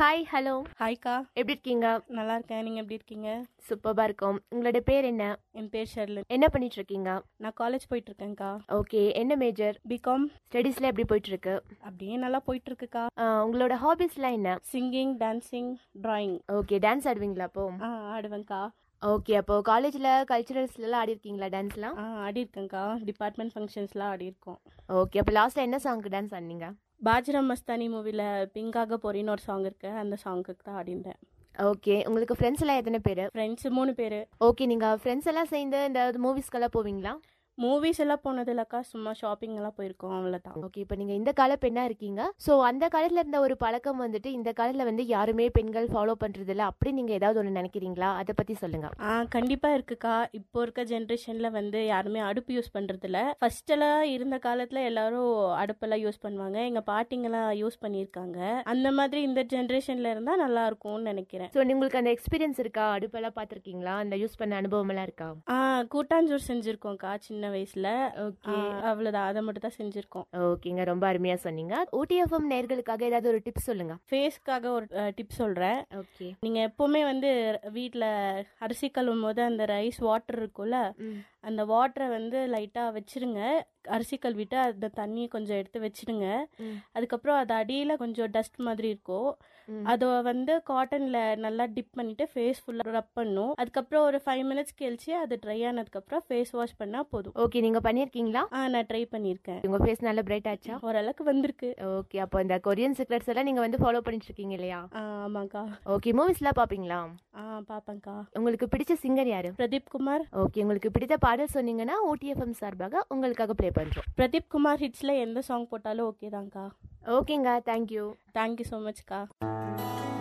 Hi hello ஹாய்க்கா எப்படி இருக்கீங்க நல்லா இருக்கேன் நீங்கள் எப்படி இருக்கீங்க சூப்பராக இருக்கும் உங்களோட பேர் என்ன என் பேர் ஷெர்லின் என்ன பண்ணிட்டு இருக்கீங்க நான் காலேஜ் போயிட்டு இருக்கேன்க்கா ஓகே என்ன மேஜர் பிகாம் ஸ்டடீஸ்ல எப்படி போயிட்டு இருக்கு அப்படியே நல்லா போயிட்டு இருக்குக்கா ஆ, உங்களோட ஹாபிஸ்லாம் என்ன singing dancing drawing okay dance ஆடுவீங்களா அப்போ ஆ ஆடுவேன்க்கா ஓகே அப்போ காலேஜ்ல கல்ச்சுரல்ஸ்லாம் ஆடி இருக்கீங்களா டான்ஸ்லாம் ஆ ஆடிருக்கேன்க்கா டிபார்ட்மெண்ட் ஃபங்க்ஷன்ஸ்லாம் ஆடிருக்கோம் ஓகே அப்போ லாஸ்ட்ல என்ன சாங்க்கு டான்ஸ் ஆடினீங்க பாஜ்ரா மஸ்தானி மூவியில் பிங்காக போறின்னு ஒரு சாங் இருக்கு அந்த சாங்குக்கு தான் ஆடிருந்தேன் ஓகே உங்களுக்கு ஃப்ரெண்ட்ஸ் எல்லாம் எத்தனை பேர் ஃப்ரெண்ட்ஸ் மூணு பேர் ஓகே நீங்க ஃப்ரெண்ட்ஸ் எல்லாம் சேர்ந்து இந்த மூவிஸ்க்கெல்லாம் போவீங்களா மூவிஸ் எல்லாம் போனது இல்லக்கா சும்மா ஷாப்பிங் எல்லாம் போயிருக்கோம் அவ்வளோதான் ஓகே இப்போ நீங்க இந்த கால பெண்ணா இருக்கீங்க ஸோ அந்த காலத்துல இருந்த ஒரு பழக்கம் வந்துட்டு இந்த காலத்துல வந்து யாருமே பெண்கள் ஃபாலோ பண்றது இல்ல அப்படி நீங்க ஏதாவது ஒன்று நினைக்கிறீங்களா அதை பத்தி சொல்லுங்க ஆ கண்டிப்பாக இருக்குக்கா இப்போ இருக்க ஜென்ரேஷனில் வந்து யாருமே அடுப்பு யூஸ் பண்ணுறதில்ல ஃபர்ஸ்டெல்லாம் இருந்த காலத்தில் எல்லாரும் அடுப்பெல்லாம் யூஸ் பண்ணுவாங்க எங்கள் பாட்டிங்கெல்லாம் யூஸ் பண்ணியிருக்காங்க அந்த மாதிரி இந்த ஜென்ரேஷனில் இருந்தால் நல்லா இருக்கும்னு நினைக்கிறேன் ஸோ உங்களுக்கு அந்த எக்ஸ்பீரியன்ஸ் இருக்கா அடுப்பெல்லாம் பார்த்துருக்கீங்களா அந்த யூஸ் பண்ண அனுபவம் எல்லாம் இருக்கா ஆ கூட்டாஞ்சோறு செஞ்சுருக்கோம்க்கா சின்ன வயசில் ஓகே அவ்வளோதான் அதை மட்டும் தான் செஞ்சுருக்கோம் ஓகேங்க ரொம்ப அருமையா சொன்னீங்க ஓடிஎஃப்எம் நேர்களுக்காக ஏதாவது ஒரு டிப்ஸ் சொல்லுங்க ஃபேஸ்க்காக ஒரு டிப் சொல்கிறேன் ஓகே நீங்கள் எப்போவுமே வந்து வீட்டில் அரிசி கழுவும் போது அந்த ரைஸ் வாட்டர் இருக்கும்ல அந்த வாட்டரை வந்து லைட்டாக வச்சிருங்க அரிசி கழுவிட்டு அந்த தண்ணியை கொஞ்சம் எடுத்து வச்சிடுங்க ம். அதுக்கப்புறம் அது அடியில் கொஞ்சம் டஸ்ட் மாதிரி இருக்கும் ம். அதை வந்து காட்டனில் நல்லா டிப் பண்ணிட்டு ஃபேஸ் ஃபுல்லாக ரப் பண்ணும் அதுக்கப்புறம் ஒரு ஃபைவ் மினிட்ஸ் கழிச்சு அது ட்ரை ஆனதுக்கப்புறம் ஃபேஸ் வாஷ் பண்ணால் போதும் ஓகே நீங்க பண்ணிருக்கீங்களா ஆ நான் ட்ரை பண்ணியிருக்கேன் உங்க ஃபேஸ் நல்ல பிரைட் ஆச்சா ஓரளவுக்கு வந்திருக்கு ஓகே அப்போ இந்த கொரியன் சீக்ரெட்ஸ் எல்லாம் நீங்க வந்து ஃபாலோ பண்ணிட்டு இருக்கீங்க இல்லையா ஆ ஆமாங்க்கா ஓகே மூவிஸ்லாம் பாப்பீங்களா ஆ பார்ப்பேங்க்கா உங்களுக்கு பிடிச்ச சிங்கர் யாரு பிரதீப் குமார் ஓகே உங்களுக்கு பிடித்த பாடல் சொன்னீங்கன்னா ஓடிஎஃப்எம் சார்பாக உங்களுக்காக ப்ளே பண்றோம் பிரதீப் குமார் ஹிட்ஸில் எந்த சாங் போட்டாலும் ஓகே தான்க்கா ஓகேங்க தேங்க்யூ தேங்க்யூ ஸோ மச்க்கா